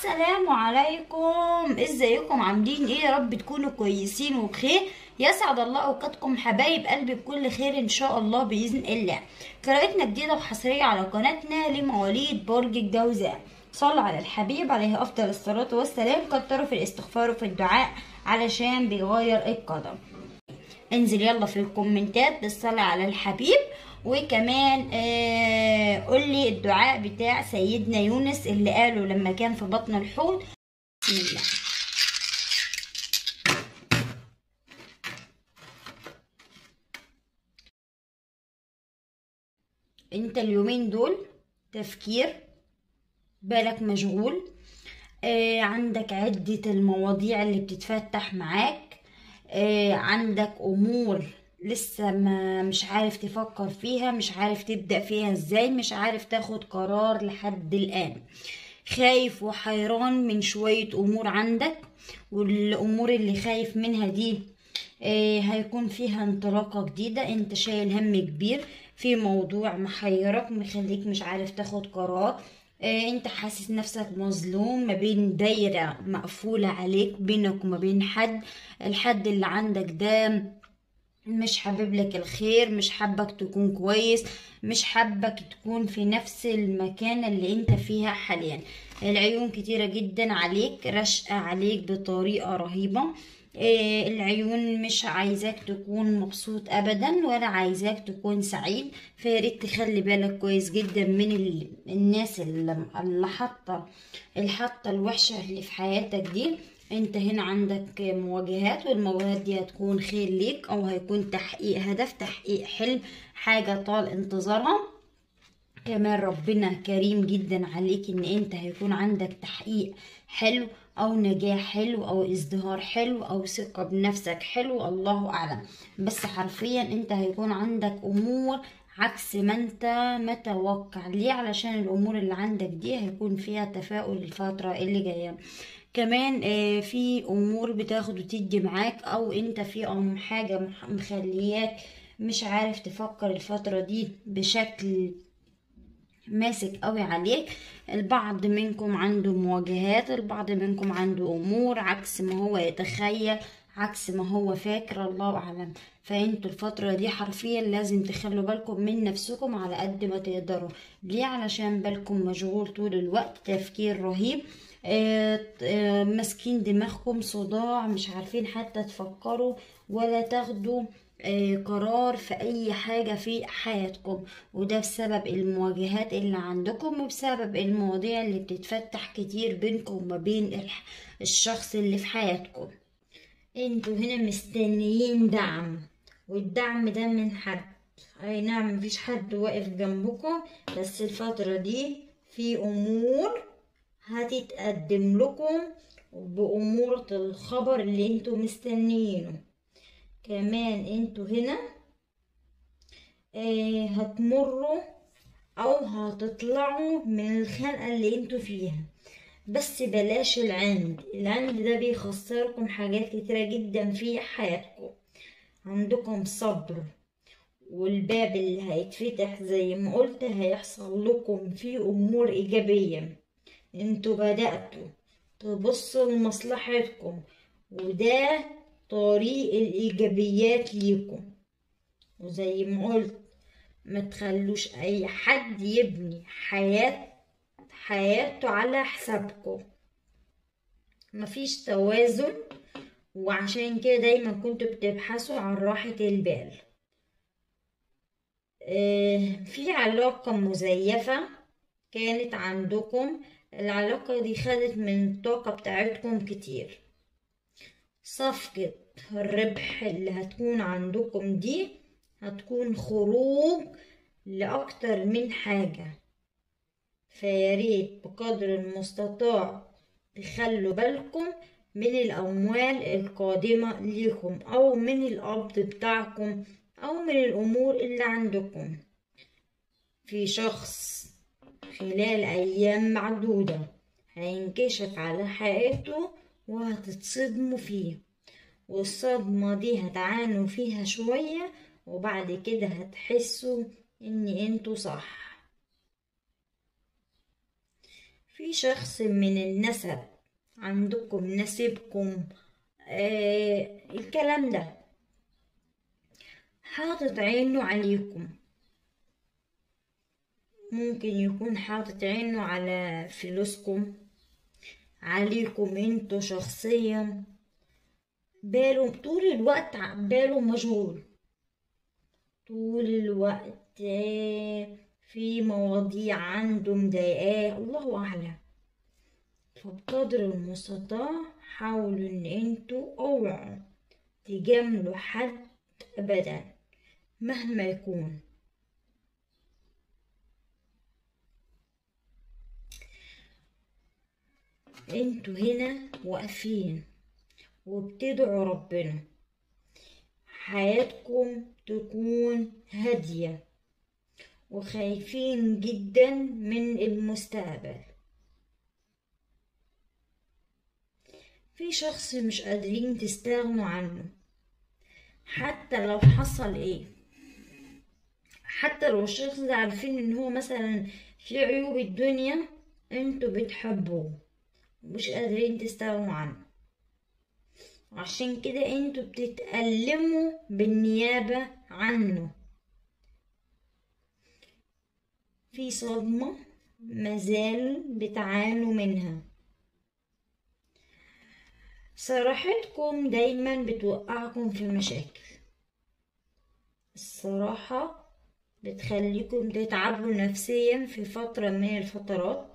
السلام عليكم ازيكم عاملين ايه يا رب تكونوا كويسين وبخير يسعد الله اوقاتكم حبايب قلبي بكل خير ان شاء الله باذن الله قراءتنا جديده وحصريه على قناتنا لمواليد برج الجوزاء صلوا على الحبيب عليه افضل الصلاه والسلام كتروا في الاستغفار وفي الدعاء علشان بيغير القدم انزل يلا في الكومنتات بالصلاة على الحبيب وكمان آه قول لي الدعاء بتاع سيدنا يونس اللي قاله لما كان في بطن الحوت بسم الله انت اليومين دول تفكير بالك مشغول آه عندك عدة المواضيع اللي بتتفتح معاك آه عندك امور لسه ما مش عارف تفكر فيها مش عارف تبدأ فيها ازاي مش عارف تاخد قرار لحد الآن خايف وحيران من شوية امور عندك والامور اللي خايف منها دي آه هيكون فيها انطلاقة جديدة انت شايل هم كبير في موضوع محيرك مخليك مش عارف تاخد قرار آه انت حاسس نفسك مظلوم ما بين دايرة مقفولة عليك بينك وما بين حد الحد اللي عندك ده مش حابب لك الخير مش حابك تكون كويس مش حابك تكون في نفس المكان اللي انت فيها حاليا العيون كتيرة جدا عليك رشقة عليك بطريقة رهيبة آه العيون مش عايزاك تكون مبسوط ابدا ولا عايزاك تكون سعيد فياريت تخلي بالك كويس جدا من ال... الناس اللي حاطه الحاطه الوحشه اللي في حياتك دي انت هنا عندك مواجهات والمواجهات دي هتكون خير ليك او هيكون تحقيق هدف تحقيق حلم حاجه طال انتظارها كمان ربنا كريم جدا عليك ان انت هيكون عندك تحقيق حلو او نجاح حلو او ازدهار حلو او ثقة بنفسك حلو الله اعلم بس حرفيا انت هيكون عندك امور عكس ما انت متوقع ليه علشان الامور اللي عندك دي هيكون فيها تفاؤل الفترة اللي جاية كمان في امور بتاخد وتدي معاك او انت في حاجة مخلياك مش عارف تفكر الفترة دي بشكل ماسك قوي عليك البعض منكم عنده مواجهات البعض منكم عنده امور عكس ما هو يتخيل عكس ما هو فاكر الله اعلم فانتوا الفترة دي حرفيا لازم تخلوا بالكم من نفسكم على قد ما تقدروا ليه علشان بالكم مشغول طول الوقت تفكير رهيب آه آه ماسكين دماغكم صداع مش عارفين حتى تفكروا ولا تاخدوا آه قرار في اي حاجة في حياتكم وده بسبب المواجهات اللي عندكم وبسبب المواضيع اللي بتتفتح كتير بينكم وما بين الشخص اللي في حياتكم انتوا هنا مستنيين دعم والدعم ده من حد اي نعم مفيش حد واقف جنبكم بس الفترة دي في امور هتتقدم لكم بأمور الخبر اللي انتوا مستنيينه كمان انتوا هنا اه هتمروا او هتطلعوا من الخنقة اللي انتوا فيها بس بلاش العند العند ده بيخسركم حاجات كتيرة جدا في حياتكم عندكم صبر والباب اللي هيتفتح زي ما قلت هيحصل لكم فيه امور ايجابيه انتوا بدأتوا تبصوا لمصلحتكم وده طريق الايجابيات ليكم وزي ما قلت ما تخلوش اي حد يبني حياة حياته على حسابكم مفيش توازن وعشان كده دايما كنتوا بتبحثوا عن راحة البال اه في علاقة مزيفة كانت عندكم العلاقة دي خدت من الطاقة بتاعتكم كتير صفقة الربح اللي هتكون عندكم دي هتكون خروج لأكتر من حاجة فياريت بقدر المستطاع تخلوا بالكم من الأموال القادمة ليكم أو من القبض بتاعكم أو من الأمور اللي عندكم في شخص خلال أيام معدودة هينكشف على حقيقته وهتتصدموا فيه والصدمة دي هتعانوا فيها شوية وبعد كده هتحسوا ان انتوا صح في شخص من النسب عندكم نسبكم آه الكلام ده حاطط عينه عليكم ممكن يكون حاطط عينه على فلوسكم عليكم انتوا شخصيا باله طول الوقت باله مشغول طول الوقت في مواضيع عنده مضايقاه الله اعلم فبقدر المستطاع حاولوا ان انتوا اوعوا تجاملوا حد ابدا مهما يكون انتوا هنا واقفين وبتدعوا ربنا حياتكم تكون هادية وخايفين جدا من المستقبل في شخص مش قادرين تستغنوا عنه حتى لو حصل ايه حتى لو الشخص ده عارفين ان هو مثلا في عيوب الدنيا انتوا بتحبوه مش قادرين تستغنوا عنه عشان كده انتوا بتتألموا بالنيابة عنه في صدمة مازال بتعانوا منها صراحتكم دايما بتوقعكم في مشاكل الصراحة بتخليكم تتعبوا نفسيا في فترة من الفترات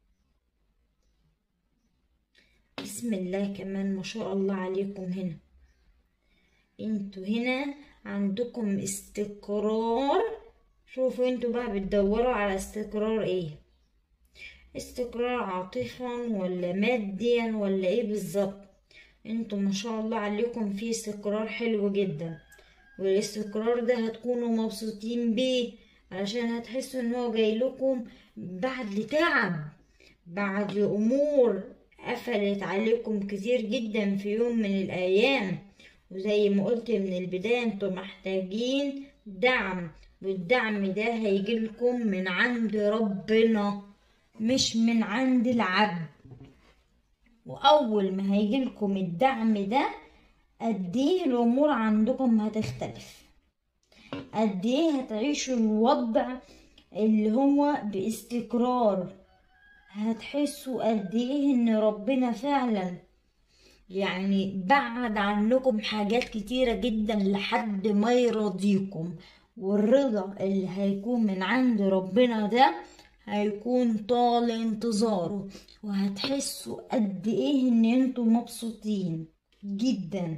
بسم الله كمان ما شاء الله عليكم هنا انتوا هنا عندكم استقرار شوفوا انتوا بقى بتدوروا على استقرار ايه استقرار عاطفا ولا ماديا ولا ايه بالظبط انتوا ما شاء الله عليكم في استقرار حلو جدا والاستقرار ده هتكونوا مبسوطين بيه علشان هتحسوا ان هو جاي لكم بعد تعب بعد امور قفلت عليكم كتير جدا في يوم من الايام وزي ما قلت من البداية انتوا محتاجين دعم والدعم ده هيجيلكم من عند ربنا مش من عند العبد واول ما هيجيلكم الدعم ده قد ايه الامور عندكم هتختلف قد ايه هتعيشوا الوضع اللي هو باستقرار هتحسوا قد ايه ان ربنا فعلا يعني بعد عنكم حاجات كتيرة جدا لحد ما يرضيكم والرضا اللي هيكون من عند ربنا ده هيكون طال انتظاره وهتحسوا قد ايه ان انتوا مبسوطين جدا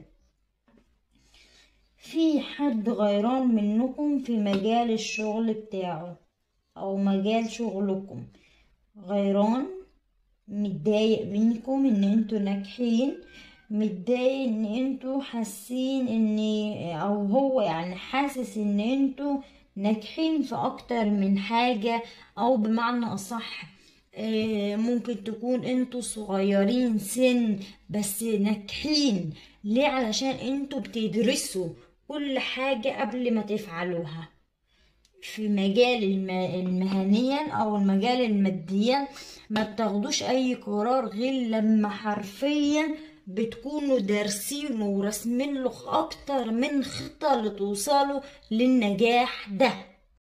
في حد غيران منكم في مجال الشغل بتاعه او مجال شغلكم غيران متضايق منكم ان انتوا ناجحين متضايق ان انتوا حاسين ان او هو يعني حاسس ان انتوا ناجحين في اكتر من حاجة او بمعنى اصح ممكن تكون انتوا صغيرين سن بس ناجحين ليه علشان انتوا بتدرسوا كل حاجة قبل ما تفعلوها في مجال المهنيا او المجال الماديا ما بتاخدوش اي قرار غير لما حرفيا بتكونوا دارسينه ورسمين له اكتر من خطة لتوصلوا للنجاح ده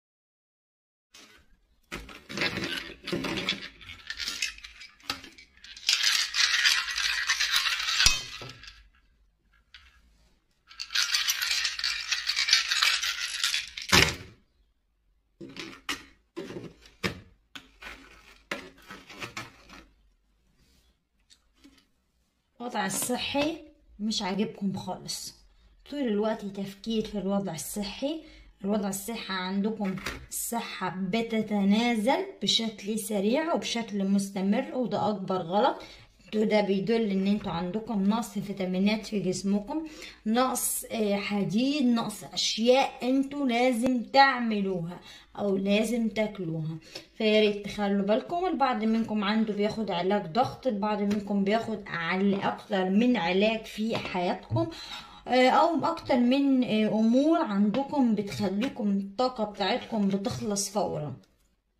الوضع الصحي مش عاجبكم خالص طول الوقت تفكير في الوضع الصحي الوضع الصحي عندكم الصحة بتتنازل بشكل سريع وبشكل مستمر وده أكبر غلط ده بيدل ان انتوا عندكم نقص فيتامينات في جسمكم نقص حديد نقص اشياء انتوا لازم تعملوها او لازم تاكلوها فياريت تخلوا بالكم البعض منكم عنده بياخد علاج ضغط البعض منكم بياخد اكتر من علاج في حياتكم او اكتر من امور عندكم بتخليكم الطاقة بتاعتكم بتخلص فورا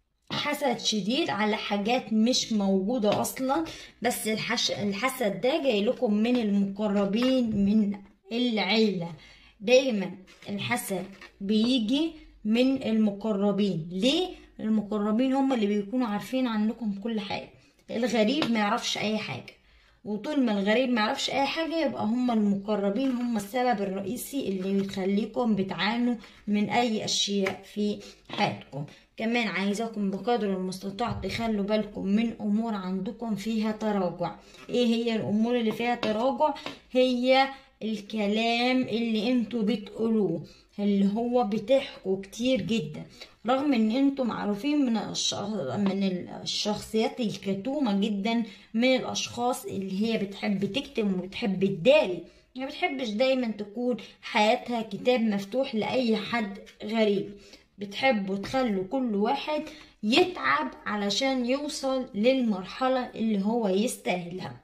حسد شديد على حاجات مش موجودة أصلا بس الحش... الحسد ده جاي لكم من المقربين من العيلة دايما الحسد بيجي من المقربين ليه المقربين هم اللي بيكونوا عارفين عنكم كل حاجة الغريب ما يعرفش أي حاجة وطول ما الغريب ما يعرفش اي حاجة يبقى هم المقربين هم السبب الرئيسي اللي بيخليكم بتعانوا من اي اشياء في حياتكم كمان عايزاكم بقدر المستطاع تخلوا بالكم من امور عندكم فيها تراجع ايه هي الامور اللي فيها تراجع هي الكلام اللي انتوا بتقولوه اللي هو بتحكوا كتير جدا رغم ان انتم معروفين من الشخص من الشخصيات الكتومة جدا من الاشخاص اللي هي بتحب تكتم وبتحب تداري ما بتحبش دايما تكون حياتها كتاب مفتوح لأي حد غريب بتحبوا تخلوا كل واحد يتعب علشان يوصل للمرحلة اللي هو يستاهلها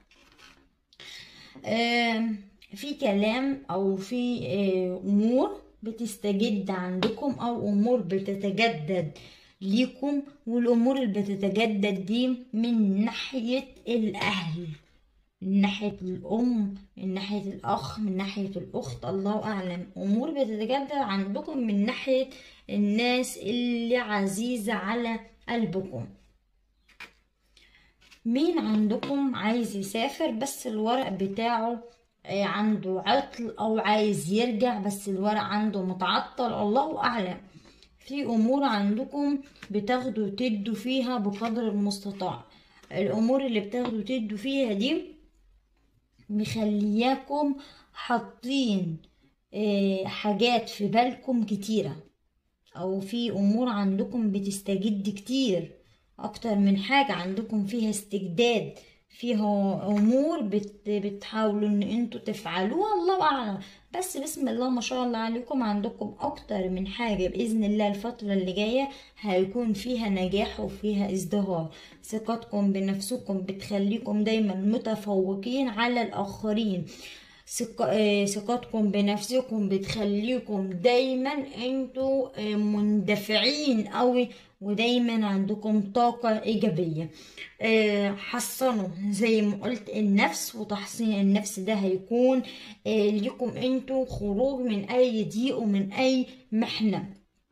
آم، في كلام او في آه، امور بتستجد عندكم او امور بتتجدد ليكم والامور اللي بتتجدد دي من ناحية الاهل من ناحية الأم من ناحية الأخ من ناحية الأخت الله أعلم أمور بتتجدد عندكم من ناحية الناس اللي عزيزة على قلبكم مين عندكم عايز يسافر بس الورق بتاعه آه، عنده عطل أو عايز يرجع بس الورق عنده متعطل الله أعلم في أمور عندكم بتاخدوا تدوا فيها بقدر المستطاع الأمور اللي بتاخدوا تدوا فيها دي مخلياكم حاطين آه، حاجات في بالكم كتيرة او في امور عندكم بتستجد كتير اكتر من حاجة عندكم فيها استجداد فيها امور بت بتحاولوا ان انتوا تفعلوها الله اعلم بس بسم الله ما شاء الله عليكم عندكم اكتر من حاجة باذن الله الفترة اللي جاية هيكون فيها نجاح وفيها ازدهار ثقتكم بنفسكم بتخليكم دايما متفوقين على الاخرين ثق- آه، ثقتكم بنفسكم بتخليكم دايما انتوا آه، مندفعين قوي ودايما عندكم طاقة إيجابية آه، حصنوا زي ما قلت النفس وتحصين النفس ده هيكون آه، ليكم انتوا خروج من أي ضيق ومن أي محنة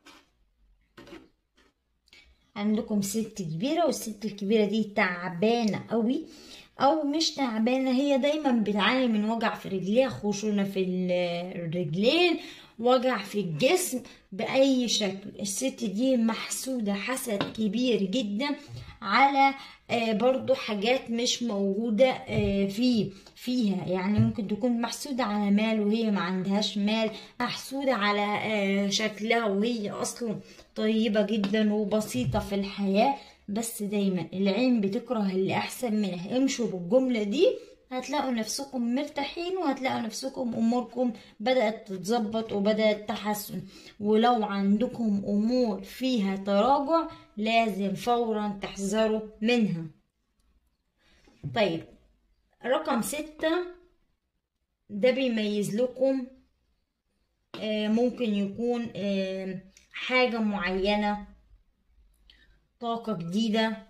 عندكم ست كبيرة والست الكبيرة دي تعبانة قوي او مش تعبانة هي دايما بتعاني من وجع في رجليها خشونة في ال- الرجلين وجع في الجسم بأي شكل الست دي محسودة حسد كبير جدا على آه، برضو حاجات مش موجودة آه، فيه فيها يعني ممكن تكون محسودة على مال وهي ما عندهاش مال محسودة على آه، شكلها وهي أصلا طيبة جدا وبسيطة في الحياة بس دايما العين بتكره اللي أحسن منها امشوا بالجملة دي هتلاقوا نفسكم مرتاحين وهتلاقوا نفسكم أموركم بدأت تتظبط وبدأت تحسن ولو عندكم أمور فيها تراجع لازم فورا تحذروا منها طيب رقم ستة ده بيميز لكم آه، ممكن يكون آه، حاجة معينة طاقة جديدة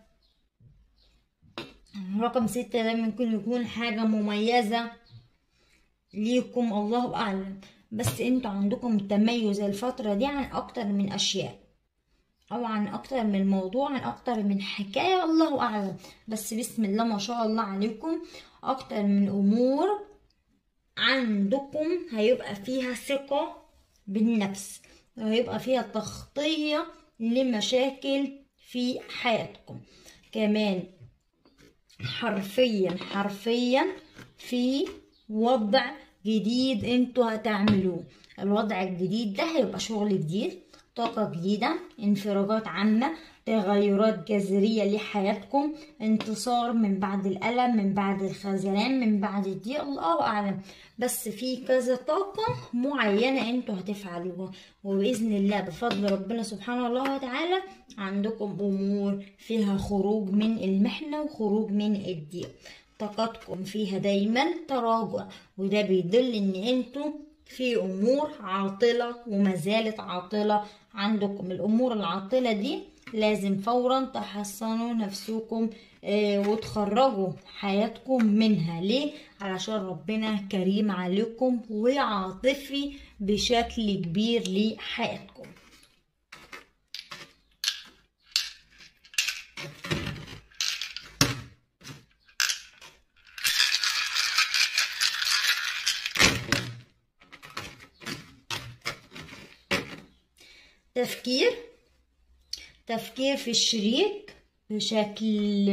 رقم ستة ده ممكن يكون حاجة مميزة ليكم الله أعلم بس انتوا عندكم تميز الفترة دي عن أكتر من أشياء أو عن أكتر من موضوع عن أكتر من حكاية الله أعلم بس بسم الله ما شاء الله عليكم أكتر من أمور عندكم هيبقى فيها ثقة بالنفس وهيبقى فيها تغطية لمشاكل في حياتكم كمان حرفيا حرفيا في وضع جديد انتوا هتعملوه الوضع الجديد ده هيبقى شغل جديد طاقة جديدة انفراجات عامة تغيرات جذرية لحياتكم انتصار من بعد الألم من بعد الخذلان من بعد الضيق الله أعلم بس في كذا طاقة معينة انتوا هتفعلوها وبإذن الله بفضل ربنا سبحانه الله وتعالى عندكم أمور فيها خروج من المحنة وخروج من الضيق طاقتكم فيها دايما تراجع وده بيدل ان انتوا في امور عاطلة وما زالت عاطلة عندكم الامور العاطلة دي لازم فورا تحصنوا نفسكم آه، وتخرجوا حياتكم منها ليه علشان ربنا كريم عليكم وعاطفي بشكل كبير لحياتكم تفكير تفكير في الشريك بشكل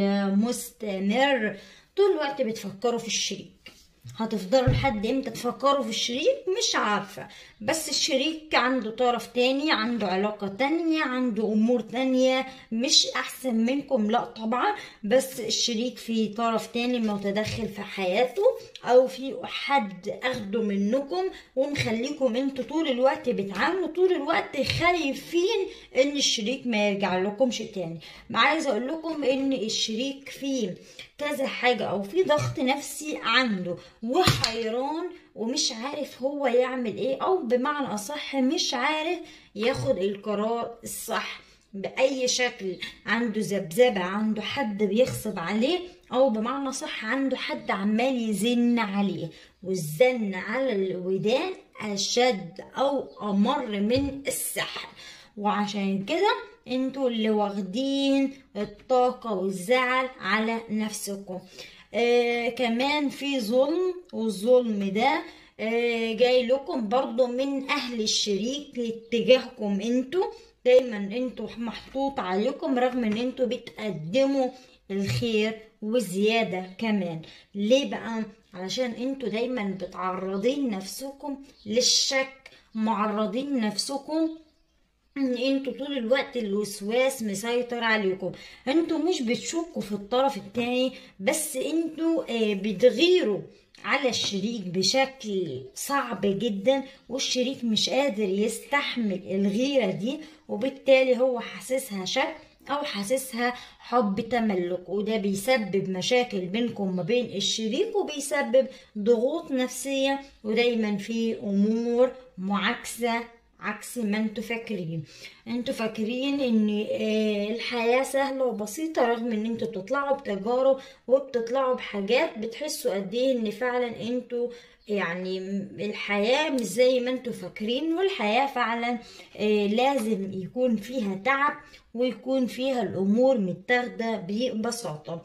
مستمر طول الوقت بتفكروا في الشريك هتفضلوا لحد امتى تفكروا في الشريك مش عارفة بس الشريك عنده طرف تاني عنده علاقة تانية عنده امور تانية مش احسن منكم لا طبعا بس الشريك في طرف تاني متدخل في حياته او في حد اخده منكم ومخليكم انتوا طول الوقت بتعاملوا طول الوقت خايفين ان الشريك ما يرجع لكمش تاني ما عايزه اقول لكم ان الشريك فيه كذا حاجه او في ضغط نفسي عنده وحيران ومش عارف هو يعمل ايه او بمعنى اصح مش عارف ياخد القرار الصح بأي شكل عنده ذبذبة عنده حد بيغصب عليه أو بمعنى صح عنده حد عمال يزن عليه والزن على الودان أشد أو أمر من السحر وعشان كده انتوا اللي واخدين الطاقة والزعل على نفسكم آه كمان في ظلم والظلم ده آه جاي لكم برضو من اهل الشريك اتجاهكم انتوا دايما انتوا محطوط عليكم رغم ان انتوا بتقدموا الخير وزيادة كمان ليه بقى علشان انتوا دايما بتعرضين نفسكم للشك معرضين نفسكم ان انتوا طول الوقت الوسواس مسيطر عليكم انتوا مش بتشكوا في الطرف التاني بس انتوا آه بتغيروا على الشريك بشكل صعب جدا والشريك مش قادر يستحمل الغيرة دي وبالتالي هو حاسسها شك او حاسسها حب تملك وده بيسبب مشاكل بينكم ما بين الشريك وبيسبب ضغوط نفسية ودايما في امور معاكسة عكس ما انتوا فاكرين انتوا فاكرين ان الحياة سهلة وبسيطة رغم ان انتوا بتطلعوا بتجارب وبتطلعوا بحاجات بتحسوا قد ايه ان فعلا انتوا يعني الحياة مش زي ما انتوا فاكرين والحياة فعلا لازم يكون فيها تعب ويكون فيها الامور متاخدة ببساطة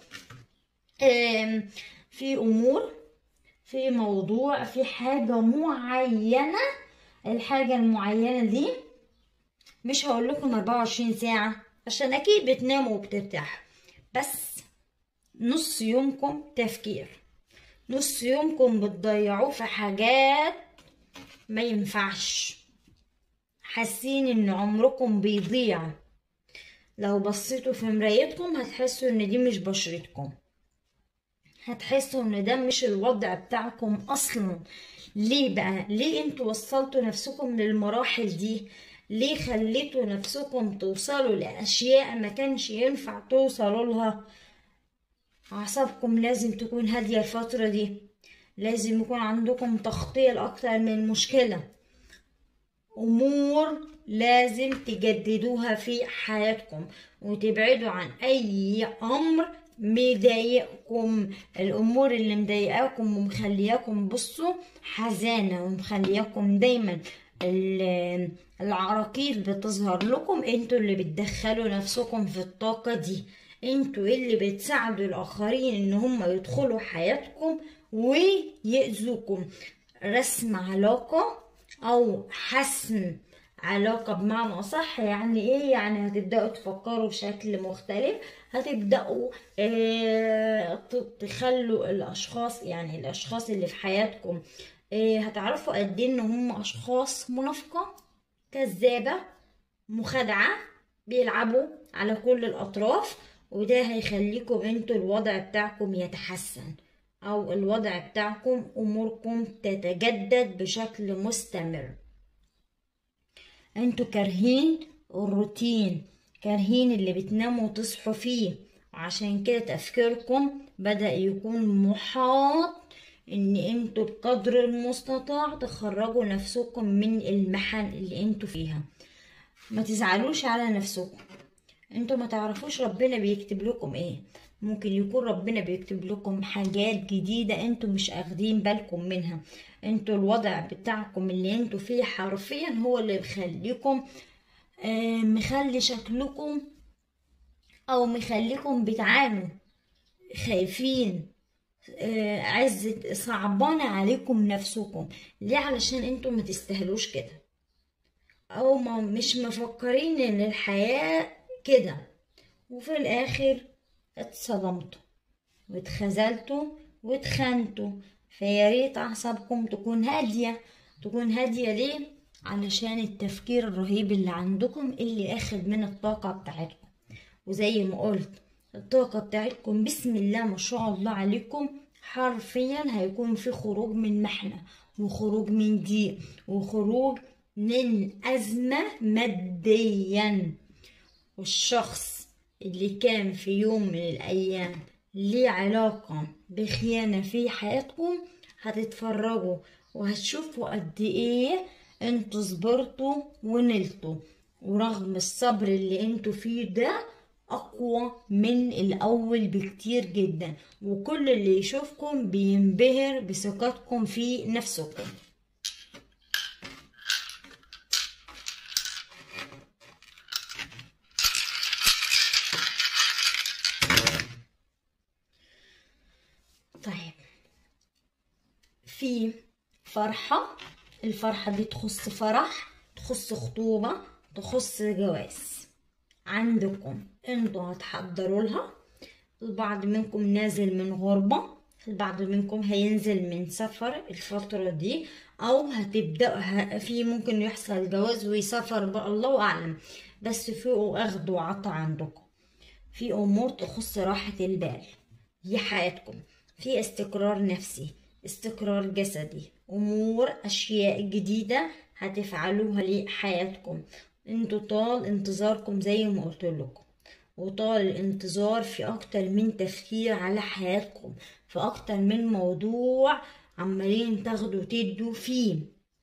في امور في موضوع في حاجة معينة الحاجة المعينة دي مش هقول لكم 24 ساعة عشان أكيد بتناموا وبترتاحوا بس نص يومكم تفكير نص يومكم بتضيعوه في حاجات ما ينفعش حاسين ان عمركم بيضيع لو بصيتوا في مرايتكم هتحسوا ان دي مش بشرتكم هتحسوا ان ده مش الوضع بتاعكم اصلا ليه بقى ليه انتوا وصلتوا نفسكم للمراحل دي ليه خليتوا نفسكم توصلوا لاشياء ما كانش ينفع توصلوا لها اعصابكم لازم تكون هاديه الفتره دي لازم يكون عندكم تخطيط لاكتر من مشكله امور لازم تجددوها في حياتكم وتبعدوا عن اي امر مضايقكم الامور اللي مضايقاكم ومخلياكم بصوا حزانه ومخلياكم دايما العراقيل بتظهر لكم انتوا اللي بتدخلوا نفسكم في الطاقه دي انتوا اللي بتساعدوا الاخرين ان هم يدخلوا حياتكم ويأذوكم رسم علاقه او حسم علاقة بمعنى أصح يعني إيه يعني هتبدأوا تفكروا بشكل مختلف هتبدأوا اه تخلوا الأشخاص يعني الأشخاص اللي في حياتكم اه هتعرفوا قد إيه إن هم أشخاص منافقة كذابة مخادعة بيلعبوا على كل الأطراف وده هيخليكم انتوا الوضع بتاعكم يتحسن أو الوضع بتاعكم أموركم تتجدد بشكل مستمر انتوا كارهين الروتين كارهين اللي بتناموا وتصحوا فيه وعشان كده تفكيركم بدأ يكون محاط ان انتوا بقدر المستطاع تخرجوا نفسكم من المحن اللي انتوا فيها ما تزعلوش على نفسكم انتوا ما تعرفوش ربنا بيكتب لكم ايه ممكن يكون ربنا بيكتب لكم حاجات جديدة انتوا مش اخدين بالكم منها انتوا الوضع بتاعكم اللي انتوا فيه حرفيا هو اللي مخليكم آه مخلي شكلكم او مخليكم بتعانوا خايفين آه عزة صعبانة عليكم نفسكم ليه علشان انتوا ما تستاهلوش كده او ما مش مفكرين ان الحياة كده وفي الاخر اتصدمتوا واتخذلتوا واتخنتوا فيا ريت اعصابكم تكون هادية تكون هادية ليه علشان التفكير الرهيب اللي عندكم اللي اخد من الطاقة بتاعتكم وزي ما قلت الطاقة بتاعتكم بسم الله ما شاء الله عليكم حرفيا هيكون في خروج من محنة وخروج من ضيق وخروج من أزمة ماديا والشخص اللي كان في يوم من الأيام ليه علاقة بخيانة في حياتكم هتتفرجوا وهتشوفوا قد ايه انتوا صبرتوا ونلتوا ورغم الصبر اللي انتوا فيه ده اقوى من الاول بكتير جدا وكل اللي يشوفكم بينبهر بثقتكم في نفسكم طيب في فرحة الفرحة دي تخص فرح تخص خطوبة تخص جواز عندكم انتوا هتحضروا لها البعض منكم نازل من غربة البعض منكم هينزل من سفر الفترة دي او هتبدأ في ممكن يحصل جواز ويسافر بقى الله اعلم بس في اخد وعطا عندكم في امور تخص راحة البال دي حياتكم في استقرار نفسي استقرار جسدي امور اشياء جديدة هتفعلوها لحياتكم انتوا طال انتظاركم زي ما قلت لكم وطال الانتظار في اكتر من تفكير على حياتكم في اكتر من موضوع عمالين تاخدوا تدوا فيه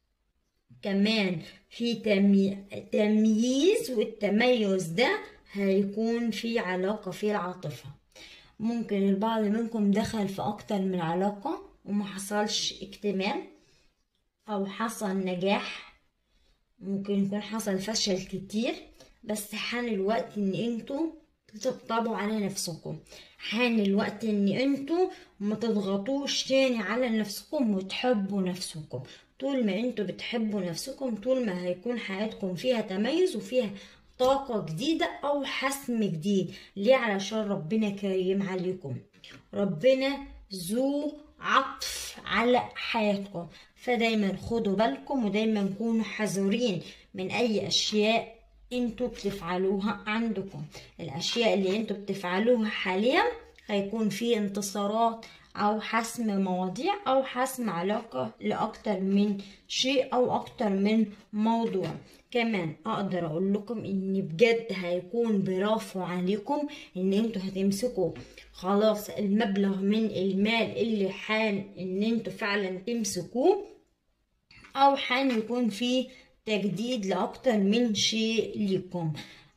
كمان في تمي... تمييز والتميز ده هيكون في علاقة في العاطفة ممكن البعض منكم دخل في أكتر من علاقة وما حصلش اكتمال أو حصل نجاح ممكن يكون حصل فشل كتير بس حان الوقت ان انتوا تطبطبوا على نفسكم حان الوقت ان انتوا ما تضغطوش تاني على نفسكم وتحبوا نفسكم طول ما انتوا بتحبوا نفسكم طول ما هيكون حياتكم فيها تميز وفيها طاقة جديدة أو حسم جديد ليه علشان ربنا كريم عليكم ربنا ذو عطف على حياتكم فدايما خدوا بالكم ودايما كونوا حذرين من أي أشياء انتوا بتفعلوها عندكم الأشياء اللي انتوا بتفعلوها حاليا هيكون في انتصارات أو حسم مواضيع أو حسم علاقة لأكتر من شيء أو أكتر من موضوع كمان اقدر اقول لكم ان بجد هيكون برافو عليكم ان انتوا هتمسكوا خلاص المبلغ من المال اللي حان ان انتوا فعلا تمسكوه او حان يكون في تجديد لاكتر من شيء ليكم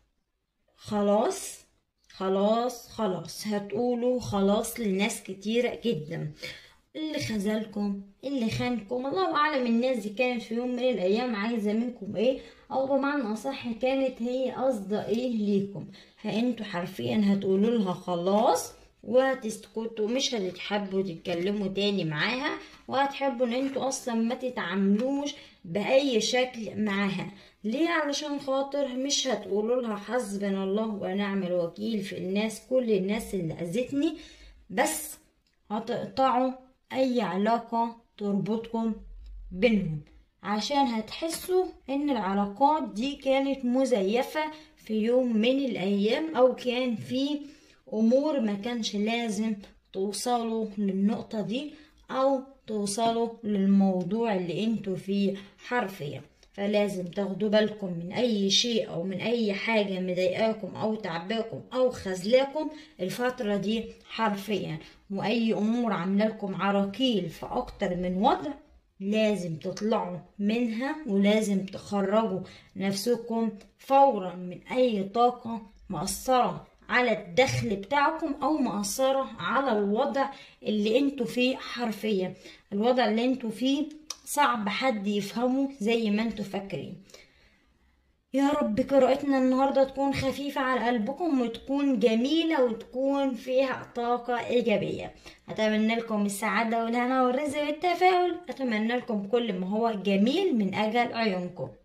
خلاص خلاص خلاص هتقولوا خلاص لناس كتيرة جدا اللي خذلكم اللي خانكم الله اعلم الناس دي كانت في يوم من الايام عايزه منكم ايه او بمعنى اصح كانت هي قصده ايه ليكم فانتوا حرفيا هتقولوا لها خلاص وهتسكتوا مش هتحبوا تتكلموا تاني معاها وهتحبوا ان انتوا اصلا ما تتعاملوش باي شكل معاها ليه علشان خاطر مش هتقولوا لها حسبنا الله ونعم الوكيل في الناس كل الناس اللي اذتني بس هتقطعوا اي علاقة تربطكم بينهم عشان هتحسوا ان العلاقات دي كانت مزيفة في يوم من الايام او كان في امور ما كانش لازم توصلوا للنقطة دي او توصلوا للموضوع اللي انتوا فيه حرفيا فلازم تاخدوا بالكم من اي شيء او من اي حاجة مضايقاكم او تعباكم او خذلاكم الفترة دي حرفيا واي امور عامله لكم عراقيل في اكتر من وضع لازم تطلعوا منها ولازم تخرجوا نفسكم فورا من اي طاقة مأثرة على الدخل بتاعكم او مأثرة على الوضع اللي انتوا فيه حرفيا الوضع اللي انتوا فيه صعب حد يفهمه زي ما انتوا فاكرين يا رب قراءتنا النهاردة تكون خفيفة على قلبكم وتكون جميلة وتكون فيها طاقة إيجابية أتمنى لكم السعادة والهنا والرزق والتفاؤل أتمنى لكم كل ما هو جميل من أجل عيونكم